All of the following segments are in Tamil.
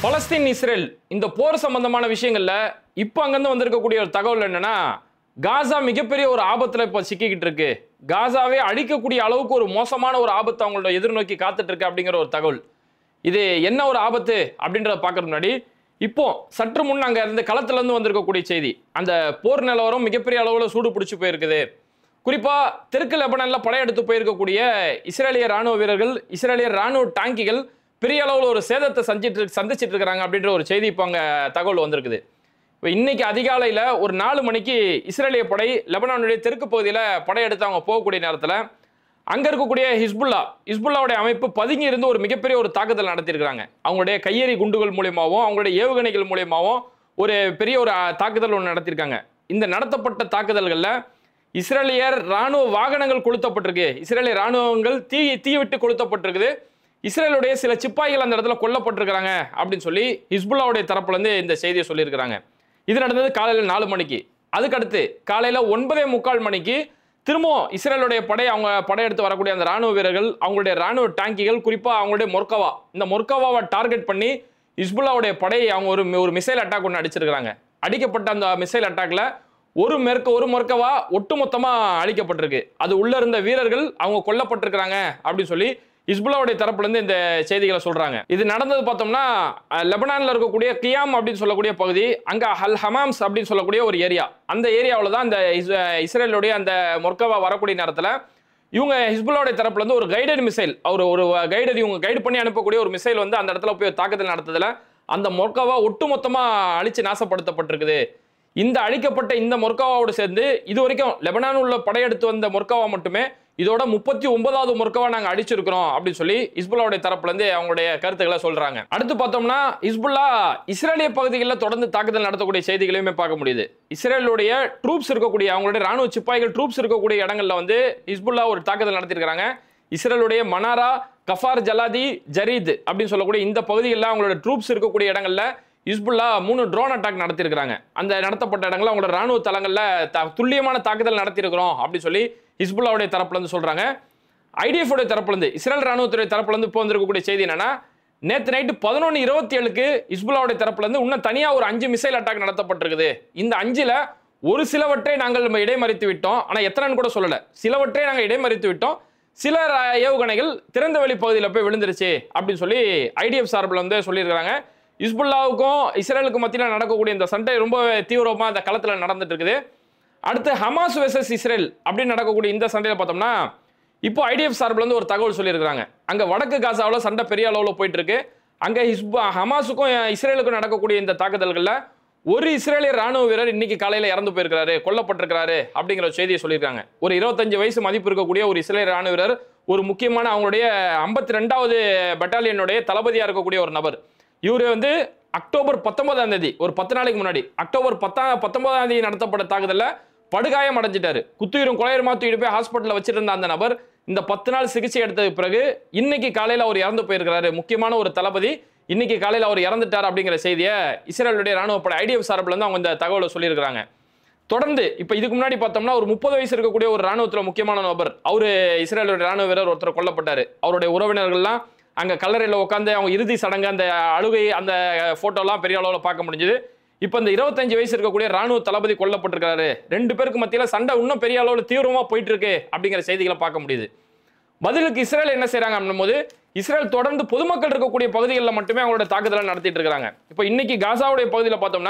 பலஸ்தீன் இஸ்ரேல் இந்த போர் சம்பந்தமான விஷயங்கள்ல இப்போ அங்கிருந்து வந்திருக்கக்கூடிய ஒரு தகவல் என்னன்னா காசா மிகப்பெரிய ஒரு ஆபத்துல இப்போ சிக்கிக்கிட்டு இருக்கு காசாவே அழிக்கக்கூடிய அளவுக்கு ஒரு மோசமான ஒரு ஆபத்து அவங்களோட எதிர்நோக்கி காத்துட்டு இருக்கு அப்படிங்கிற ஒரு தகவல் இது என்ன ஒரு ஆபத்து அப்படின்றத பார்க்கறதுக்கு முன்னாடி இப்போ சற்று முன் அங்க இருந்து களத்துல இருந்து வந்திருக்கக்கூடிய செய்தி அந்த போர் நிலவரம் மிகப்பெரிய அளவுல சூடு பிடிச்சு போயிருக்குது குறிப்பா தெற்கு லெபனான்ல படையெடுத்து போயிருக்கக்கூடிய இஸ்ரேலிய ராணுவ வீரர்கள் இஸ்ரேலிய ராணுவ டாங்கிகள் பெரிய அளவுல ஒரு சேதத்தை சந்திட்டு சந்திச்சிட்டு இருக்கிறாங்க அப்படின்ற ஒரு செய்தி இப்போ அங்க தகவல் வந்திருக்குது இப்போ இன்னைக்கு அதிகாலையில ஒரு நாலு மணிக்கு இஸ்ரேலிய படை லெபனானுடைய தெற்கு பகுதியில் படையெடுத்து அவங்க போகக்கூடிய நேரத்தில் அங்க இருக்கக்கூடிய ஹிஸ்புல்லா ஹிஸ்புல்லாவுடைய அமைப்பு பதுங்கி இருந்து ஒரு மிகப்பெரிய ஒரு தாக்குதல் நடத்தியிருக்கிறாங்க அவங்களுடைய கையெறி குண்டுகள் மூலியமாகவும் அவங்களுடைய ஏவுகணைகள் மூலியமாகவும் ஒரு பெரிய ஒரு அஹ், தாக்குதல் ஒன்று நடத்தியிருக்காங்க இந்த நடத்தப்பட்ட தாக்குதல்களில் இஸ்ரேலியர் ராணுவ வாகனங்கள் கொளுத்தப்பட்டிருக்கு இஸ்ரேலிய ராணுவங்கள் தீ தீ விட்டு கொளுத்தப்பட்டிருக்குது இஸ்ரேலுடைய சில சிப்பாய்கள் அந்த இடத்துல கொல்லப்பட்டிருக்கிறாங்க அப்படின்னு சொல்லி ஹிஸ்புல்லாவுடைய தரப்புல இருந்து இந்த செய்தியை சொல்லியிருக்கிறாங்க இது நடந்தது காலையில் நாலு மணிக்கு அதுக்கடுத்து காலையில் ஒன்பதே முக்கால் மணிக்கு திரும்பவும் இஸ்ரேலுடைய படை அவங்க படையெடுத்து வரக்கூடிய அந்த ராணுவ வீரர்கள் அவங்களுடைய ராணுவ டாங்கிகள் குறிப்பாக அவங்களுடைய மொர்கவா இந்த மொர்கவாவை டார்கெட் பண்ணி ஹிஸ்புல்லாவுடைய படை அவங்க ஒரு ஒரு மிசைல் அட்டாக் ஒன்று அடிச்சிருக்கிறாங்க அடிக்கப்பட்ட அந்த மிசைல் அட்டாக்ல ஒரு மேற்கு ஒரு மொர்க்கவா ஒட்டுமொத்தமா அழிக்கப்பட்டிருக்கு அது உள்ள இருந்த வீரர்கள் அவங்க கொல்லப்பட்டிருக்கிறாங்க அப்படின்னு சொல்லி ஹிஸ்புல்லாவுடைய தரப்புல இருந்து இந்த செய்திகளை சொல்றாங்க இது நடந்தது பார்த்தோம்னா அஹ், லெபனான்ல இருக்கக்கூடிய கியாம் அப்படின்னு சொல்லக்கூடிய பகுதி அங்க ஹல் ஹமாம்ஸ் அப்படின்னு சொல்லக்கூடிய ஒரு ஏரியா அந்த ஏரியாவில் தான் இந்த இஸ்- இஸ்ரேலுடைய அந்த மொர்க்கவா வரக்கூடிய நேரத்தில் இவங்க ஹிஸ்புல்லாவுடைய தரப்புல இருந்து ஒரு கைடட் மிசைல் அவர் ஒரு கைடர் இவங்க கைடு பண்ணி அனுப்பக்கூடிய ஒரு மிசைல் வந்து அந்த இடத்துல போய் தாக்குதல் நடத்ததுல அந்த மொர்க்காவா ஒட்டுமொத்தமா அழிச்சு நாசப்படுத்தப்பட்டிருக்குது இந்த அழிக்கப்பட்ட இந்த மொர்க்காவோடு சேர்ந்து இது வரைக்கும் லெபனான் உள்ள படையெடுத்து வந்த மொர்க்காவா மட்டுமே இதோட முப்பத்தி ஒன்பதாவது மொர்க்காவா நாங்க அடிச்சிருக்கிறோம் அப்படின்னு சொல்லி ஹிஸ்புல்லாவுடைய தரப்புல இருந்து அவங்களுடைய கருத்துக்களை சொல்றாங்க அடுத்து பார்த்தோம்னா ஹிஸ்புல்லா இஸ்ரேலிய பகுதிகளில் தொடர்ந்து தாக்குதல் நடத்தக்கூடிய செய்திகளையுமே பார்க்க முடியுது இஸ்ரேலுடைய ட்ரூப்ஸ் இருக்கக்கூடிய அவங்களுடைய ராணுவ சிப்பாய்கள் ட்ரூப்ஸ் இருக்கக்கூடிய இடங்கள்ல வந்து ஹிஸ்புல்லா ஒரு தாக்குதல் நடத்திருக்கிறாங்க இஸ்ரேலுடைய மனாரா கஃபார் ஜலாதி ஜரீத் அப்படின்னு சொல்லக்கூடிய இந்த பகுதிகளில் அவங்களோட ட்ரூப்ஸ் இருக்கக்கூடிய இடங்கள்ல ஹிஸ்புல்லா மூணு ட்ரோன் அட்டாக் நடத்தியிருக்கிறாங்க அந்த நடத்தப்பட்ட இடங்கள்ல அவங்களோட ராணுவ தளங்கள்ல த- துல்லியமான தாக்குதல் நடத்தியிருக்கிறோம் அப்படின்னு சொல்லி ஹிஸ்புல்லாவுடைய தரப்புல இருந்து சொல்றாங்க ஐடிஎஃப் உடைய தரப்புல இருந்து இஸ்ரேல் ராணுவத்துடைய தரப்புல இருந்து இப்போ வந்திருக்கக்கூடிய செய்தி என்னன்னா நேற்று நைட்டு பதினொன்று இருபத்தி ஏழுக்கு ஹிஸ்புல்லாவுடைய தரப்புல இருந்து இன்னும் தனியா ஒரு அஞ்சு மிசைல் அட்டாக் நடத்தப்பட்டிருக்குது இந்த அஞ்சுல ஒரு சிலவற்றை நாங்கள் நம்ம இடைமறித்து விட்டோம் ஆனா எத்தனைன்னு கூட சொல்லல சிலவற்றை நாங்கள் இடைமறித்து விட்டோம் சில ர- ஏவுகணைகள் திறந்த வெளி பகுதியில் போய் விழுந்துருச்சு அப்படின்னு சொல்லி ஐடிஎஃப் சார்பில் வந்து சொல்லியிருக்கிறாங்க இஸ்புல்லாவுக்கும் இஸ்ரேலுக்கும் மத்தியில் நடக்கக்கூடிய இந்த சண்டை ரொம்ப தீவிரமாக இந்த களத்தில் நடந்துட்டு இருக்குது அடுத்து ஹமாஸ் வெர்சஸ் இஸ்ரேல் அப்படின்னு நடக்கக்கூடிய இந்த சண்டையில் பார்த்தோம்னா இப்போ ஐடிஎஃப் சார்பில் இருந்து ஒரு தகவல் சொல்லியிருக்கிறாங்க அங்கே வடக்கு காசாவில் சண்டை பெரிய அளவில் போயிட்டு இருக்கு அங்கே ஹிஸ்பா ஹமாஸுக்கும் இஸ்ரேலுக்கும் நடக்கக்கூடிய இந்த தாக்குதல்களில் ஒரு இஸ்ரேலிய ராணுவ வீரர் இன்னைக்கு காலையில் இறந்து போயிருக்கிறாரு கொல்லப்பட்டிருக்கிறாரு அப்படிங்கிற ஒரு செய்தியை சொல்லியிருக்காங்க ஒரு இருபத்தஞ்சு வயசு மதிப்பு இருக்கக்கூடிய ஒரு இஸ்ரேலிய ராணுவ வீரர் ஒரு முக்கியமான அவங்களுடைய ஐம்பத்தி ரெண்டாவது பட்டாலியனுடைய தளபதியாக இருக்கக்கூடிய ஒரு நபர் இவர் வந்து அக்டோபர் பத்தொன்பதாம் தேதி ஒரு பத்து நாளைக்கு முன்னாடி அக்டோபர் பத்தாம் பத்தொன்பதாம் தேதி நடத்தப்பட்ட தாக்குதல்ல படுகாயம் அடைஞ்சிட்டாரு குத்துயிரும் கொலையுரமா தூக்கிட்டு போய் ஹாஸ்பிட்டலில் வச்சிருந்த அந்த நபர் இந்த பத்து நாள் சிகிச்சை எடுத்ததுக்கு பிறகு இன்னைக்கு காலையில் அவர் இறந்து போயிருக்கிறாரு முக்கியமான ஒரு தளபதி இன்னைக்கு காலையில் அவர் இறந்துட்டார் அப்படிங்கிற செய்தியை இஸ்ரேலுடைய ராணுவ படை ஐடிஎஃப் சார்பில் இருந்து அவங்க இந்த தகவலை சொல்லியிருக்கிறாங்க தொடர்ந்து இப்போ இதுக்கு முன்னாடி பார்த்தோம்னா ஒரு முப்பது வயசு இருக்கக்கூடிய ஒரு ராணுவத்தில் முக்கியமான நபர் அவர் இஸ்ரேலுடைய ராணுவ வீரர் ஒருத்தர் கொல்லப்பட்டார் அவருடைய உறவினர்கள்லாம் அங்கே கல்லறையில் உட்காந்து அவங்க இறுதி சடங்கு அந்த அழுகை அந்த ஃபோட்டோலாம் பெரிய அளவில் பார்க்க முடிஞ்சுது இப்போ இந்த இருபத்தஞ்சு வயசு இருக்கக்கூடிய ராணுவ தளபதி கொல்லப்பட்டிருக்காரு ரெண்டு பேருக்கு மத்தியில் சண்டை இன்னும் பெரிய அளவில் தீவிரமாக போயிட்டு இருக்கு அப்படிங்கிற செய்திகளை பார்க்க முடியுது பதிலுக்கு இஸ்ரேல் என்ன செய்றாங்க அப்படின்னும் போது இஸ்ரேல் தொடர்ந்து பொதுமக்கள் இருக்கக்கூடிய பகுதிகளில் மட்டுமே அவங்களோட தாக்குதலை நடத்திட்டு இருக்காங்க இப்போ இன்னைக்கு காசாவுடைய பகுதியில் பார்த்தோம்னா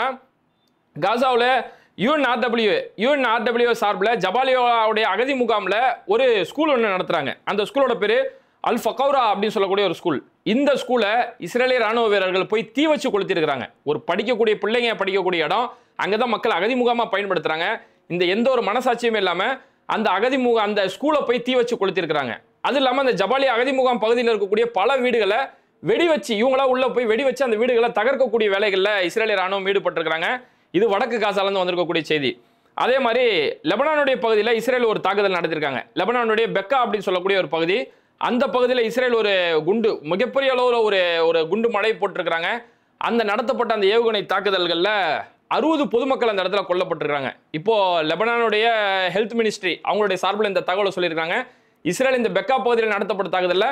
காசாவில் யூஎன்ஆர்டபிள்யூ யூஎன்ஆர்டபிள்யூ சார்பில் ஜபாலியாவுடைய அகதி முகாமில் ஒரு ஸ்கூல் ஒன்று நடத்துகிறாங்க அந்த ஸ்கூலோட பேர் அல் ஃபகௌரா அப்படின்னு சொல்லக்கூடிய ஒரு ஸ்கூல் இந்த ஸ்கூலை இஸ்ரேலிய ராணுவ வீரர்கள் போய் தீ வச்சு கொளுத்திருக்கிறாங்க ஒரு படிக்கக்கூடிய பிள்ளைங்க படிக்கக்கூடிய இடம் அங்கே தான் மக்கள் அகதி முகாமாக பயன்படுத்துகிறாங்க இந்த எந்த ஒரு மனசாட்சியுமே இல்லாமல் அந்த அகதி முக அந்த ஸ்கூலை போய் தீ வச்சு கொளுத்திருக்கிறாங்க அது இல்லாமல் அந்த ஜபாலி அகதி முகாம் பகுதியில் இருக்கக்கூடிய பல வீடுகளை வெடி வச்சு இவங்களா உள்ள போய் வெடி வச்சு அந்த வீடுகளை தகர்க்கக்கூடிய வேலைகளில் இஸ்ரேலிய ராணுவம் ஈடுபட்டிருக்கிறாங்க இது வடக்கு காசாலேருந்து வந்திருக்கக்கூடிய செய்தி அதே மாதிரி லெபனானுடைய பகுதியில் இஸ்ரேல் ஒரு தாக்குதல் நடத்திருக்காங்க லெபனானுடைய பெக்கா அப்படின்னு சொல்லக்கூடிய ஒரு பகுதி அந்த பகுதியில் இஸ்ரேல் ஒரு குண்டு மிகப்பெரிய அளவில் ஒரு ஒரு குண்டு மழை போட்டிருக்கிறாங்க அந்த நடத்தப்பட்ட அந்த ஏவுகணை தாக்குதல்களில் அறுபது பொதுமக்கள் அந்த இடத்துல கொல்லப்பட்டிருக்காங்க இப்போ லெபனானுடைய ஹெல்த் மினிஸ்ட்ரி அவங்களுடைய சார்பில் இந்த தகவலை சொல்லியிருக்காங்க இஸ்ரேல் இந்த பெக்கா பகுதியில் நடத்தப்பட்ட தாக்குதலில்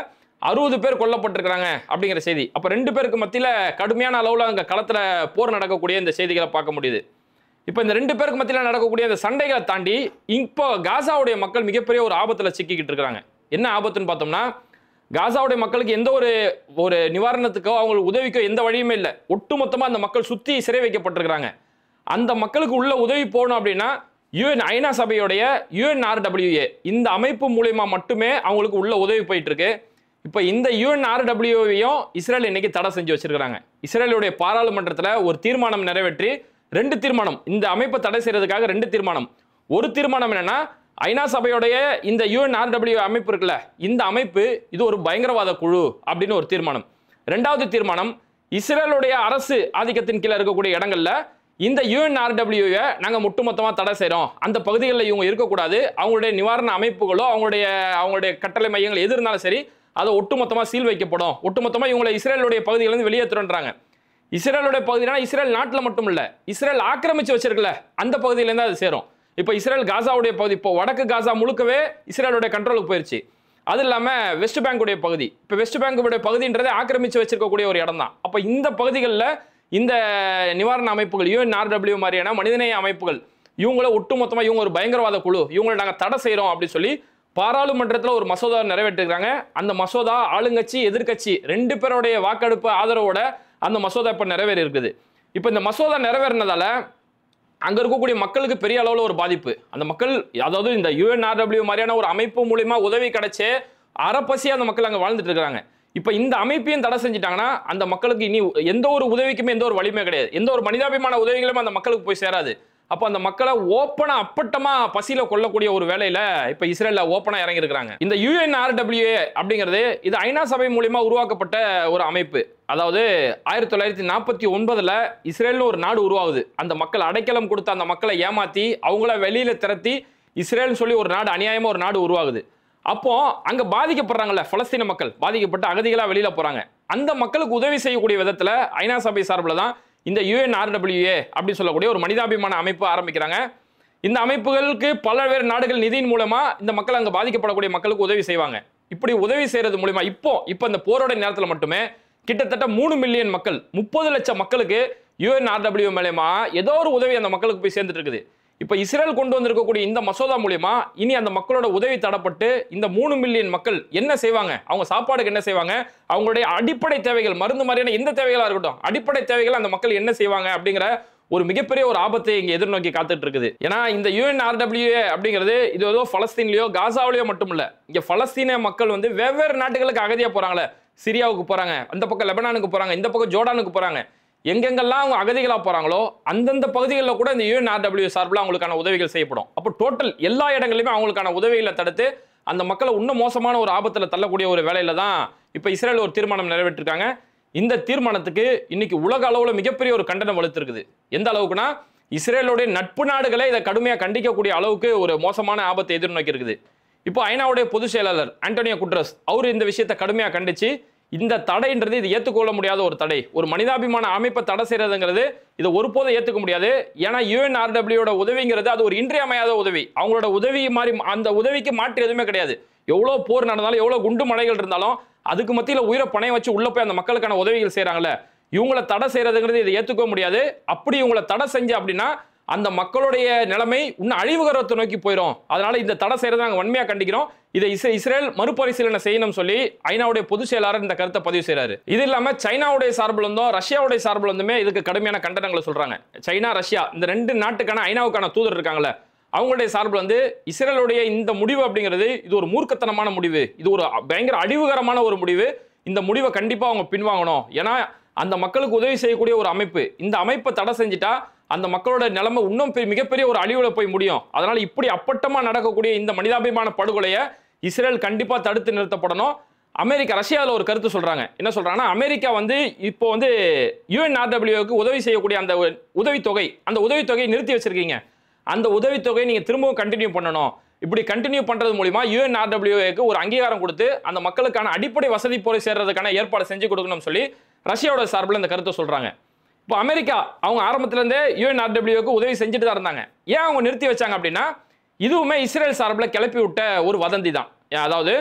அறுபது பேர் கொல்லப்பட்டிருக்கிறாங்க அப்படிங்கிற செய்தி அப்ப ரெண்டு பேருக்கு மத்தியில கடுமையான அளவுல அங்க களத்துல போர் நடக்கக்கூடிய இந்த செய்திகளை பார்க்க முடியுது இப்போ இந்த ரெண்டு பேருக்கு மத்தியில நடக்கக்கூடிய இந்த சண்டைகளை தாண்டி இப்போ காசாவுடைய மக்கள் மிகப்பெரிய ஒரு ஆபத்துல சிக்கிக்கிட்டு இருக்கிறாங்க என்ன ஆபத்துன்னு பார்த்தோம்னா காசாவுடைய மக்களுக்கு எந்த ஒரு ஒரு நிவாரணத்துக்கோ அவங்களுக்கு உதவிக்கோ எந்த வழியுமே இல்லை ஒட்டுமொத்தமா அந்த மக்கள் சுத்தி சிறை வைக்கப்பட்டிருக்கிறாங்க அந்த மக்களுக்கு உள்ள உதவி போகணும் அப்படின்னா யுஎன் ஐநா சபையுடைய யுஎன்ஆர்டபிள்யூஏ இந்த அமைப்பு மூலியமா மட்டுமே அவங்களுக்கு உள்ள உதவி போயிட்டு இருக்கு இப்போ இந்த யுஎன்ஆர்டபிள்யூவையும் இஸ்ரேல் இன்னைக்கு தடை செஞ்சு வச்சிருக்காங்க இஸ்ரேலுடைய பாராளுமன்றத்தில் ஒரு தீர்மானம் நிறைவேற்றி ரெண்டு தீர்மானம் இந்த அமைப்பை தடை செய்யறதுக்காக ரெண்டு தீர்மானம் ஒரு தீர்மானம் என்னன்னா ஐநா சபையுடைய இந்த யுஎன்ஆர்டபிள்யூ அமைப்பு இருக்குல்ல இந்த அமைப்பு இது ஒரு பயங்கரவாத குழு அப்படின்னு ஒரு தீர்மானம் ரெண்டாவது தீர்மானம் இஸ்ரேலுடைய அரசு ஆதிக்கத்தின் கீழே இருக்கக்கூடிய இடங்கள்ல இந்த யுஎன்ஆர்டபிள்யூவை நாங்கள் ஒட்டுமொத்தமாக தடை செய்கிறோம் அந்த பகுதிகளில் இவங்க இருக்கக்கூடாது அவங்களுடைய நிவாரண அமைப்புகளோ அவங்களுடைய அவங்களுடைய கட்டளை மையங்கள் எது இருந்தாலும் சரி அதை ஒட்டுமொத்தமாக சீல் வைக்கப்படும் ஒட்டுமொத்தமாக இவங்களை இஸ்ரேலுடைய பகுதியிலேருந்து வெளியேற்றுறன்றாங்க இஸ்ரேலுடைய பகுதினா இஸ்ரேல் நாட்டில் மட்டும் இல்லை இஸ்ரேல் ஆக்கிரமிச்சு வச்சிருக்கல அந்த பகுதியிலேருந்து அது சேரும் இப்போ இஸ்ரேல் காசாவுடைய பகுதி இப்போ வடக்கு காசா முழுக்கவே இஸ்ரேலுடைய கண்ட்ரோலுக்கு போயிருச்சு அது இல்லாமல் வெஸ்ட் பேங்குடைய பகுதி இப்போ வெஸ்ட் பேங்குடைய பகுதின்றதை ஆக்கிரமிச்சு வச்சிருக்கக்கூடிய ஒரு இடம் தான் அப்போ இந்த பகுதிகளில் இந்த நிவாரண அமைப்புகள் யூஎன்ஆர்டபிள்யூ மாதிரியான மனிதநேய அமைப்புகள் இவங்கள ஒட்டுமொத்தமாக இவங்க ஒரு பயங்கரவாத குழு இவங்களை நாங்கள் தடை செய்கிறோம் அப்படின்னு சொல்லி பாராளுமன்றத்தில் ஒரு மசோதா நிறைவேற்றிருக்காங்க அந்த மசோதா ஆளுங்கட்சி எதிர்க்கட்சி ரெண்டு பேருடைய வாக்கெடுப்பு ஆதரவோட அந்த மசோதா இப்போ நிறைவேறி இருக்குது இப்போ இந்த மசோதா நிறைவேறினதால அங்க இருக்கக்கூடிய மக்களுக்கு பெரிய அளவுல ஒரு பாதிப்பு அந்த மக்கள் அதாவது இந்த யுஎன்ஆர்டபிள்யூ மாதிரியான ஒரு அமைப்பு மூலியமா உதவி கிடைச்சே அறப்பசியா அந்த மக்கள் அங்க வாழ்ந்துட்டு இருக்காங்க இப்ப இந்த அமைப்பையும் தடை செஞ்சுட்டாங்கன்னா அந்த மக்களுக்கு இனி எந்த ஒரு உதவிக்குமே எந்த ஒரு வலிமை கிடையாது எந்த ஒரு மனிதாபிமான உதவிகளும் அந்த மக்களுக்கு போய் சேராது அப்போ அந்த மக்களை ஓப்பனா அப்பட்டமா பசியில கொல்லக்கூடிய ஒரு வேலையில இப்ப இஸ்ரேல்ல ஓப்பனா இறங்கி இருக்காங்க இந்த யுஎன்ஆர்டபிள்யூஏ அப்படிங்கிறது இது ஐநா சபை மூலியமா உருவாக்கப்பட்ட ஒரு அமைப்பு அதாவது ஆயிரத்தி தொள்ளாயிரத்தி நாற்பத்தி ஒன்பதுல இஸ்ரேல்னு ஒரு நாடு உருவாகுது அந்த மக்கள் அடைக்கலம் கொடுத்த அந்த மக்களை ஏமாத்தி அவங்கள வெளியில திரட்டி இஸ்ரேல்னு சொல்லி ஒரு நாடு அநியாயமா ஒரு நாடு உருவாகுது அப்போ அங்க பாதிக்கப்படுறாங்கல்ல பலஸ்தீன மக்கள் பாதிக்கப்பட்ட அகதிகளா வெளியில போறாங்க அந்த மக்களுக்கு உதவி செய்யக்கூடிய விதத்துல ஐநா சபை சார்பில் தான் இந்த யுஎன்ஆர்டபிள்யூஏ அப்படின்னு சொல்லக்கூடிய ஒரு மனிதாபிமான அமைப்பு ஆரம்பிக்கிறாங்க இந்த அமைப்புகளுக்கு பல்வேறு நாடுகள் நிதியின் மூலமா இந்த மக்கள் அங்க பாதிக்கப்படக்கூடிய மக்களுக்கு உதவி செய்வாங்க இப்படி உதவி செய்யறது மூலியமா இப்போ இப்போ இந்த போரோட நேரத்தில் மட்டுமே கிட்டத்தட்ட மூணு மில்லியன் மக்கள் முப்பது லட்சம் மக்களுக்கு யுஎன்ஆர்டபிள்யூ மூலயமா ஏதோ ஒரு உதவி அந்த மக்களுக்கு போய் சேர்ந்துட்டு இருக்குது இப்போ இஸ்ரேல் கொண்டு வந்திருக்கக்கூடிய இந்த மசோதா மூலியமா இனி அந்த மக்களோட உதவி தடப்பட்டு இந்த மூணு மில்லியன் மக்கள் என்ன செய்வாங்க அவங்க சாப்பாடுக்கு என்ன செய்வாங்க அவங்களுடைய அடிப்படை தேவைகள் மருந்து மாதிரியான எந்த தேவைகளா இருக்கட்டும் அடிப்படை தேவைகள் அந்த மக்கள் என்ன செய்வாங்க அப்படிங்கிற ஒரு மிகப்பெரிய ஒரு ஆபத்தை இங்க எதிர்நோக்கி காத்துட்டு இருக்குது ஏன்னா இந்த யுஎன்ஆர்டபிள்யூஏ அப்படிங்கிறது இது ஏதோ பலஸ்தீன்லயோ காசாவிலயோ மட்டும் இல்ல இங்க பலஸ்தீன மக்கள் வந்து வெவ்வேறு நாட்டுகளுக்கு அகதியா போறாங்களே சிரியாவுக்கு போறாங்க அந்த பக்கம் லெபனானுக்கு போறாங்க இந்த பக்கம் ஜோர்டானுக்கு போறாங்க எங்கெங்கெல்லாம் அவங்க அகதிகளா போறாங்களோ அந்தந்த பகுதிகளில் கூட இந்த யுஎன்ஆர்டபிள்யூ சார்பில் அவங்களுக்கான உதவிகள் செய்யப்படும் அப்போ டோட்டல் எல்லா இடங்களிலுமே அவங்களுக்கான உதவிகளை தடுத்து அந்த மக்களை இன்னும் மோசமான ஒரு ஆபத்தில் தள்ளக்கூடிய ஒரு வேலையில தான் இப்போ இஸ்ரேல் ஒரு தீர்மானம் நிறைவேற்றிருக்காங்க இந்த தீர்மானத்துக்கு இன்னைக்கு உலக அளவில் மிகப்பெரிய ஒரு கண்டனம் வலுத்திருக்குது எந்த அளவுக்குன்னா இஸ்ரேலுடைய நட்பு நாடுகளே இதை கடுமையாக கண்டிக்கக்கூடிய அளவுக்கு ஒரு மோசமான ஆபத்தை எதிர்நோக்கி இருக்குது இப்போ ஐநாவுடைய பொதுச் செயலாளர் ஆண்டோனியோ குட்ரஸ் அவர் இந்த விஷயத்தை கடுமையாக கண்டிச்சு இந்த தடைன்றது இது ஏற்றுக்கொள்ள முடியாத ஒரு தடை ஒரு மனிதாபிமான அமைப்பை தடை செய்யறதுங்கிறது இதை ஒருபோதும் ஏற்றுக்க முடியாது ஏன்னா யுஎன்ஆர்டபிள்யூட உதவிங்கிறது அது ஒரு இன்றியமையாத உதவி அவங்களோட உதவி மாதிரி அந்த உதவிக்கு மாற்று எதுவுமே கிடையாது எவ்வளோ போர் நடந்தாலும் எவ்வளோ குண்டு மலைகள் இருந்தாலும் அதுக்கு மத்தியில் உயிரை பணைய வச்சு உள்ள போய் அந்த மக்களுக்கான உதவிகள் செய்கிறாங்கல்ல இவங்கள தடை செய்யறதுங்கிறது இதை ஏற்றுக்க முடியாது அப்படி இவங்கள தடை செஞ்ச அப்படின்னா அந்த மக்களுடைய நிலைமை இன்னும் அழிவுகரத்தை நோக்கி போயிடும் அதனால இந்த தடை செய்யறதை நாங்கள் வன்மையாக கண்டிக்கிறோம் இதை இஸ்ரே இஸ்ரேல் மறுபரிசீலனை செய்யணும் சொல்லி ஐநாவுடைய பொதுச் செயலாளர் இந்த கருத்தை பதிவு செய்றாரு இது இல்லாம சைனாவுடைய சார்பில் இருந்தும் ரஷ்யாவுடைய சார்பில் இருந்துமே இதுக்கு கடுமையான கண்டனங்களை சொல்றாங்க சைனா ரஷ்யா இந்த ரெண்டு நாட்டுக்கான ஐநாவுக்கான தூதர் இருக்காங்கல்ல அவங்களுடைய சார்பில் வந்து இஸ்ரேலுடைய இந்த முடிவு அப்படிங்கிறது இது ஒரு மூர்க்கத்தனமான முடிவு இது ஒரு பயங்கர அழிவுகரமான ஒரு முடிவு இந்த முடிவை கண்டிப்பாக அவங்க பின்வாங்கணும் ஏன்னா அந்த மக்களுக்கு உதவி செய்யக்கூடிய ஒரு அமைப்பு இந்த அமைப்பை தடை செஞ்சுட்டா அந்த மக்களோட நிலைமை இன்னும் பெரிய- மிகப்பெரிய ஒரு அழிவுல போய் முடியும் அதனால இப்படி அப்பட்டமா நடக்கக்கூடிய இந்த மனிதாபிமான படுகொலையை இஸ்ரேல் கண்டிப்பா தடுத்து நிறுத்தப்படணும் அமெரிக்கா ரஷ்யாவில் ஒரு கருத்து சொல்றாங்க என்ன சொல்றாங்கன்னா அமெரிக்கா வந்து இப்போ வந்து யுஎன்ஆர்டபிள்யூக்கு உதவி செய்யக்கூடிய அந்த உ- உதவித்தொகை அந்த உதவித்தொகையை நிறுத்தி வச்சிருக்கீங்க அந்த உதவித்தொகையை நீங்க திரும்பவும் கண்டினியூ பண்ணணும் இப்படி கண்டினியூ பண்றது மூலியமா யுஎன்ஆர்டபிள்யூக்கு ஒரு அங்கீகாரம் கொடுத்து அந்த மக்களுக்கான அடிப்படை வசதி போய் சேர்றதுக்கான ஏற்பாடு செஞ்சு கொடுக்கணும்னு சொல்லி ரஷ்யாவோட சார்பில் இந்த கருத்தை சொல்றாங்க இப்போ அமெரிக்கா அவங்க ஆரம்பத்துல இருந்தே யுஎன்ஆர்டபிள்யூக்கு உதவி செஞ்சுட்டு தான் இருந்தாங்க ஏன் அவங்க நிறுத்தி வச்சாங்க அப்படின்னா இதுவுமே இஸ்ரேல் சார்பில் கிளப்பி விட்ட ஒரு வதந்தி தான் அதாவது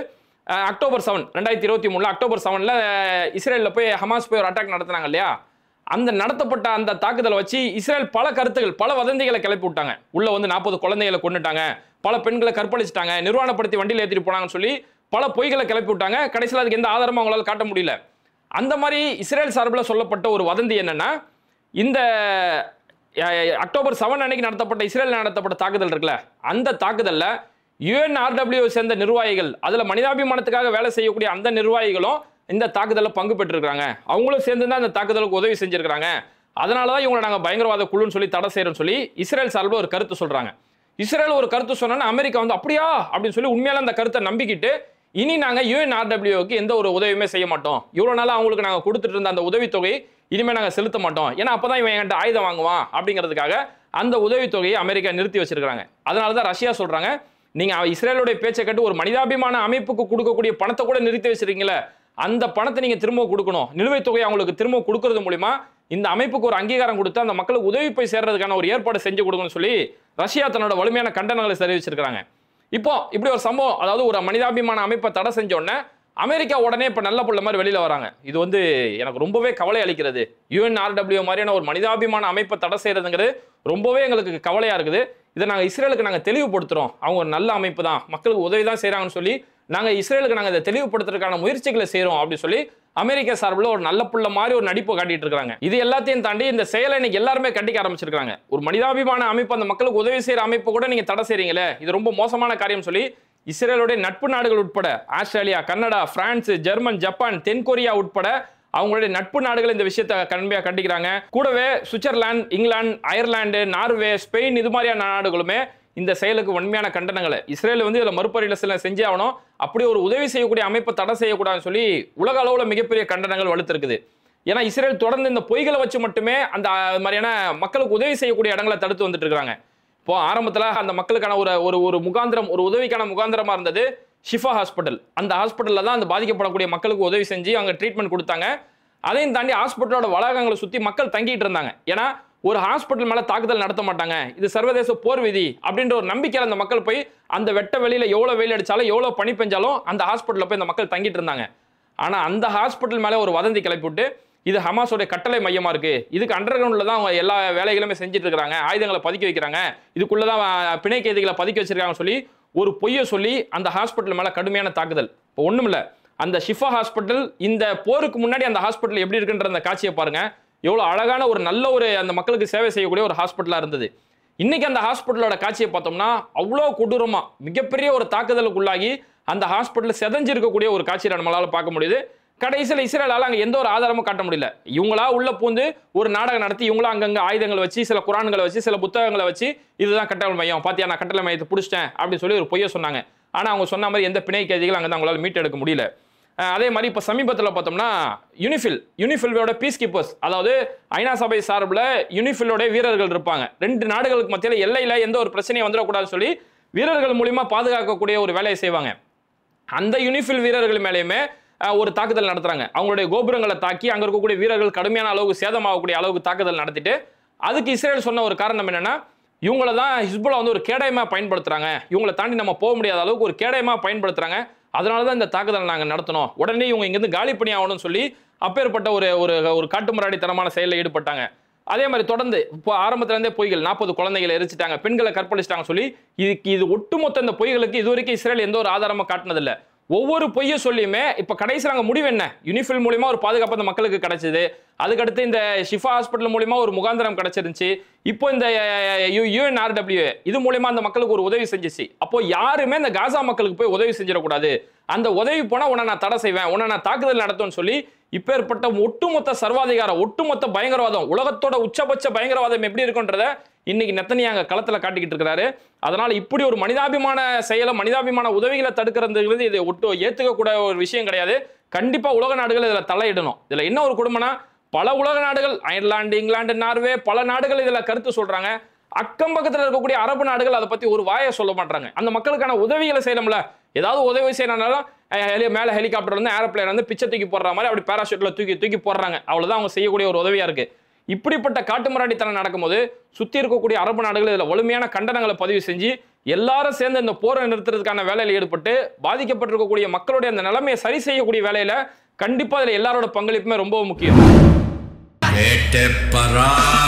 அஹ், அக்டோபர் செவன் ரெண்டாயிரத்தி இருபத்தி மூணுல அக்டோபர் செவனில் இஸ்ரேலில் போய் ஹமாஸ் போய் ஒரு அட்டாக் நடத்தினாங்க இல்லையா அந்த நடத்தப்பட்ட அந்த தாக்குதலை வச்சு இஸ்ரேல் பல கருத்துகள் பல வதந்திகளை கிளப்பி விட்டாங்க உள்ள வந்து நாற்பது குழந்தைகளை கொண்டுட்டாங்க பல பெண்களை கற்பழிச்சிட்டாங்க நிர்வாணப்படுத்தி வண்டியில் ஏற்றிட்டு போனாங்கன்னு சொல்லி பல பொய்களை கிளப்பி விட்டாங்க கடைசியில் அதுக்கு எந்த ஆதாரமும் அவங்களால காட்ட முடியல அந்த மாதிரி இஸ்ரேல் சார்பில் சொல்லப்பட்ட ஒரு வதந்தி என்னன்னா இந்த அஹ், அக்டோபர் செவன் அன்னைக்கு நடத்தப்பட்ட இஸ்ரேல் நடத்தப்பட்ட தாக்குதல் இருக்குல்ல அந்த தாக்குதல்ல யுஎன்ஆர்டபிள்யூ சேர்ந்த நிர்வாகிகள் அதுல மனிதாபிமானத்துக்காக வேலை செய்யக்கூடிய அந்த நிர்வாகிகளும் இந்த தாக்குதலில் பங்கு பெற்றிருக்காங்க அவங்களும் சேர்ந்து தான் இந்த தாக்குதலுக்கு உதவி செஞ்சிருக்காங்க அதனால தான் இவங்களை நாங்கள் பயங்கரவாத குழுன்னு சொல்லி தடை செய்யறோம்னு சொல்லி இஸ்ரேல் சார்பில் ஒரு கருத்து சொல்றாங்க இஸ்ரேல் ஒரு கருத்து சொன்னா அமெரிக்கா வந்து அப்படியா அப்படின்னு சொல்லி உண்மையால அந்த கருத்தை நம்பிக்கிட்டு இனி நாங்க யுஎன்ஆர்டபிள்யூக்கு எந்த ஒரு உதவியுமே செய்ய மாட்டோம் இவ்வளவு நாளா அவங்களுக்கு நாங்க கொடுத்துட்டு இருந்த அந்த உதவித்தொகை இனிமே நாங்க செலுத்த மாட்டோம் ஏன்னா அப்பதான் இவன் என்கிட்ட ஆயுதம் வாங்குவான் அப்படிங்கிறதுக்காக அந்த உதவித்தொகையை அமெரிக்கா நிறுத்தி வச்சிருக்காங்க அதனால தான் ரஷ்யா சொல்றாங்க நீங்க இஸ்ரேலுடைய பேச்சை கேட்டு ஒரு மனிதாபிமான அமைப்புக்கு கொடுக்கக்கூடிய பணத்தை கூட நிறுத்தி வச்சிருக்கீங்களே அந்த பணத்தை நீங்க திரும்ப கொடுக்கணும் நிலுவைத் தொகையை அவங்களுக்கு திரும்ப கொடுக்கறது மூலியமா இந்த அமைப்புக்கு ஒரு அங்கீகாரம் கொடுத்து அந்த மக்களுக்கு உதவி போய் சேர்றதுக்கான ஒரு ஏற்பாடு செஞ்சு கொடுக்கணும்னு சொல்லி ரஷ்யா தன்னோட வலிமையான கண்டனங்களை தெரிவிச்சிருக்காங்க இப்போ இப்படி ஒரு சம்பவம் அதாவது ஒரு மனிதாபிமான அமைப்பை தடை செஞ்ச உடனே அமெரிக்கா உடனே இப்போ நல்ல புள்ள மாதிரி வெளியில வராங்க இது வந்து எனக்கு ரொம்பவே கவலை அளிக்கிறது யுஎன்ஆர்டபிள்யூ மாதிரியான ஒரு மனிதாபிமான அமைப்பை தடை செய்யறதுங்கிறது ரொம்பவே எங்களுக்கு கவலையா இருக்குது இதை நாங்கள் இஸ்ரேலுக்கு நாங்கள் தெளிவுபடுத்துறோம் அவங்க ஒரு நல்ல அமைப்பு தான் மக்களுக்கு உதவி தான் செய்கிறாங்கன்னு சொல்லி நாங்கள் இஸ்ரேலுக்கு நாங்கள் இதை தெளிவுபடுத்துறதுக்கான முயற்சிகளை செய்கிறோம் அப்படின்னு சொல்லி அமெரிக்க சார்பில் ஒரு நல்ல புள்ள மாதிரி ஒரு நடிப்பை காட்டிட்டு இருக்காங்க இது எல்லாத்தையும் தாண்டி இந்த செயலை இன்னைக்கு எல்லாருமே கண்டிக்க ஆரம்பிச்சிருக்காங்க ஒரு மனிதாபிமான அமைப்பு அந்த மக்களுக்கு உதவி செய்யற அமைப்பு கூட நீங்க தடை செய்றீங்களே இது ரொம்ப மோசமான காரியம் சொல்லி இஸ்ரேலுடைய நட்பு நாடுகள் உட்பட Australia Canada France German Japan தென்கொரியா உட்பட அவங்களுடைய நட்பு நாடுகள் இந்த விஷயத்தை கண்மையா கண்டிக்கிறாங்க கூடவே Switzerland England Ireland Norway Spain இது மாதிரியான நாடுகளுமே இந்த செயலுக்கு உண்மையான கண்டனங்களை இஸ்ரேல் வந்து இதில் மறுபரிசீலனை செஞ்சே ஆகணும் அப்படி ஒரு உதவி செய்யக்கூடிய அமைப்பை தடை செய்யக்கூடாதுன்னு சொல்லி உலக அளவில் மிகப்பெரிய கண்டனங்கள் வலுத்திருக்குது ஏன்னா இஸ்ரேல் தொடர்ந்து இந்த பொய்களை வச்சு மட்டுமே அந்த அஹ், மாதிரியான மக்களுக்கு உதவி செய்யக்கூடிய இடங்களை தடுத்து வந்துட்டு இருக்காங்க இப்போ ஆரம்பத்தில் அந்த மக்களுக்கான ஒரு ஒரு ஒரு முகாந்திரம் ஒரு உதவிக்கான முகாந்திரமா இருந்தது ஷிஃபா ஹாஸ்பிட்டல் அந்த ஹாஸ்பிட்டலில் தான் அந்த பாதிக்கப்படக்கூடிய மக்களுக்கு உதவி செஞ்சு அங்கே ட்ரீட்மெண்ட் கொடுத்தாங்க அதையும் தாண்டி ஹாஸ்பிட்டலோட வளாகங்களை சுற்றி மக்கள் தங்கிட்டு இருந்தாங்க ஏன்னா ஒரு ஹாஸ்பிட்டல் மேலே தாக்குதல் நடத்த மாட்டாங்க இது சர்வதேச போர் விதி அப்படின்ற ஒரு நம்பிக்கையில் அந்த மக்கள் போய் அந்த வெட்ட வெளியில் எவ்வளோ வெயில் அடிச்சாலும் எவ்வளோ பனி பெஞ்சாலும் அந்த ஹாஸ்பிட்டலில் போய் அந்த மக்கள் தங்கிட்டு இருந்தாங்க ஆனால் அந்த ஹாஸ்பிட்டல் மேலே ஒரு வதந்தி கிளப்பி விட்டு இது ஹமாஸோட கட்டளை மையமா இருக்கு இதுக்கு அண்டர் கிரவுண்டில் தான் அவங்க எல்லா வேலைகளுமே செஞ்சுட்டு இருக்காங்க ஆயுதங்களை பதுக்கி வைக்கிறாங்க இதுக்குள்ள தான் அஹ், பிணை கைதிகளை பதுக்கி வச்சிருக்காங்கன்னு சொல்லி ஒரு பொய்யை சொல்லி அந்த ஹாஸ்பிட்டல் மேலே கடுமையான தாக்குதல் இப்போ ஒன்றும் இல்லை அந்த ஷிஃபா ஹாஸ்பிட்டல் இந்த போருக்கு முன்னாடி அந்த ஹாஸ்பிட்டல் எப்படி இருக்குன்ற அந்த காட்சியை பாருங்க எவ்வளோ அழகான ஒரு நல்ல ஒரு அந்த மக்களுக்கு சேவை செய்யக்கூடிய ஒரு ஹாஸ்பிட்டலாக இருந்தது இன்னைக்கு அந்த ஹாஸ்பிட்டலோட காட்சியை பார்த்தோம்னா அவ்வளோ கொடூரமா மிகப்பெரிய ஒரு தாக்குதலுக்கு உள்ளாகி அந்த ஹாஸ்பிட்டல் செதஞ்சிருக்கக்கூடிய ஒரு காட்சியை நம்மளால பார்க்க முடியுது கடைசியில் இஸ்ரேலால அங்கே எந்த ஒரு ஆதாரமும் காட்ட முடியல இவங்களா உள்ள பூந்து ஒரு நாடகம் நடத்தி இவங்களா அங்கங்க ஆயுதங்களை வச்சு சில குரான்களை வச்சு சில புத்தகங்களை வச்சு இதுதான் கட்டளை மையம் பாத்தியா நான் கட்டளை மையத்தை பிடிச்சிட்டேன் அப்படின்னு சொல்லி ஒரு பொய்யை சொன்னாங்க ஆனால் அவங்க சொன்ன மாதிரி எந்த பிணை கைதிகளும் அங்கே அவங்களால மீட்டெடுக்க முடியல அஹ் அதே மாதிரி இப்போ சமீபத்தில் பார்த்தோம்னா யூனிஃபில் யூனிஃபிலோட பீஸ் கீப்பர்ஸ் அதாவது ஐநா சபை சார்பில் யூனிஃபிலோட வீரர்கள் இருப்பாங்க ரெண்டு நாடுகளுக்கு மத்தியில் எல்லையில் எந்த ஒரு பிரச்சனையும் வந்துடக்கூடாதுன்னு சொல்லி வீரர்கள் மூலியமா பாதுகாக்கக்கூடிய ஒரு வேலையை செய்வாங்க அந்த யூனிஃபில் வீரர்கள் மேலேயுமே அஹ், ஒரு தாக்குதல் நடத்துறாங்க அவங்களுடைய கோபுரங்களை தாக்கி அங்க இருக்கக்கூடிய வீரர்கள் கடுமையான அளவுக்கு சேதமாகக்கூடிய அளவுக்கு தாக்குதல் நடத்திட்டு அதுக்கு இஸ்ரேல் சொன்ன ஒரு காரணம் என்னன்னா இவங்கள தான் ஹிஸ்புல்லா வந்து ஒரு கேடயமா பயன்படுத்துறாங்க இவங்களை தாண்டி நம்ம போக முடியாத அளவுக்கு ஒரு கேடயமா பயன்படுத்துறாங்க அதனால தான் இந்த தாக்குதலை நாங்கள் நடத்தினோம் உடனே இவங்க இங்கேருந்து காலி பண்ணி ஆகணும்னு சொல்லி அப்பேற்பட்ட ஒரு ஒரு ஒரு காட்டுமிராடித்தனமான செயலில் ஈடுபட்டாங்க அதே மாதிரி தொடர்ந்து இப்போ ஆரம்பத்துல இருந்தே பொய்கள் நாற்பது குழந்தைகளை எரிச்சிட்டாங்க பெண்களை கற்பழிச்சிட்டாங்க சொல்லி இதுக்கு இது ஒட்டுமொத்த இந்த பொய்களுக்கு இது வரைக்கும் இஸ்ரேல் எந்த ஒரு ஆதாரமும் காட்டினதில்ல ஒவ்வொரு பொய்யை சொல்லியுமே இப்போ கடைசியில் அங்கே முடிவு என்ன யூனிஃபில் மூலியமா ஒரு பாதுகாப்பு அந்த மக்களுக்கு கிடைச்சது அதுக்கடுத்து இந்த ஷிஃபா ஹாஸ்பிட்டல் மூலியமா ஒரு முகாந்திரம் கிடைச்சிருந்துச்சு இப்போ இந்த யூஎன்ஆர்டபிள்யூ இது மூலியமா அந்த மக்களுக்கு ஒரு உதவி செஞ்சுச்சு அப்போ யாருமே இந்த காசா மக்களுக்கு போய் உதவி செஞ்சிடக்கூடாது அந்த உதவி போனா உன்னை நான் தடை செய்வேன் உன்னை நான் தாக்குதல் நடத்துவேன்னு சொல்லி இப்பேற்பட்ட ஒட்டுமொத்த சர்வாதிகாரம் ஒட்டுமொத்த பயங்கரவாதம் உலகத்தோட உச்சபட்ச பயங்கரவாதம் எப்படி இருக்குன்றத இன்னைக்கு நெத்தனியாங்க களத்துல காட்டிக்கிட்டு இருக்கிறாரு அதனால இப்படி ஒரு மனிதாபிமான செயலை மனிதாபிமான உதவிகளை தடுக்கிறதுங்கிறது இது ஒட்டு ஏத்துக்க ஒரு விஷயம் கிடையாது கண்டிப்பா உலக நாடுகள் இதுல தலையிடணும் இதுல என்ன ஒரு கொடுமைனா பல உலக நாடுகள் அயர்லாந்து இங்கிலாந்து நார்வே பல நாடுகள் இதுல கருத்து சொல்றாங்க அக்கம் பக்கத்துல இருக்கக்கூடிய அரபு நாடுகள் அதை பத்தி ஒரு வாயை சொல்ல மாட்டாங்க அந்த மக்களுக்கான உதவிகளை செய்யணும்ல ஏதாவது உதவி செய்யணும்னாலும் அஹ், ஹெலி மேல ஹெலிகாப்டர் வந்து ஏரோப்ளேன் வந்து பிச்சை தூக்கி போடுற மாதிரி அப்படி பேராஷூட்ல தூக்கி தூக்கி போடுறாங்க அவ்வளவுதான் அவங்க செய்யக்கூடிய ஒரு உதவியா இருக்கு இப்படிப்பட்ட காட்டுமிராண்டித்தனம் நடக்கும்போது சுத்தி இருக்கக்கூடிய அரபு நாடுகள் இதுல வலிமையான கண்டனங்களை பதிவு செஞ்சு எல்லாரும் சேர்ந்து இந்த போரை நிறுத்துறதுக்கான வேலையில் ஈடுபட்டு பாதிக்கப்பட்டிருக்கக்கூடிய மக்களுடைய அந்த நிலைமையை சரி செய்யக்கூடிய வேலையில கண்டிப்பா இதுல எல்லாரோட பங்களிப்புமே ரொம்ப முக்கியம் வேட்டை பரா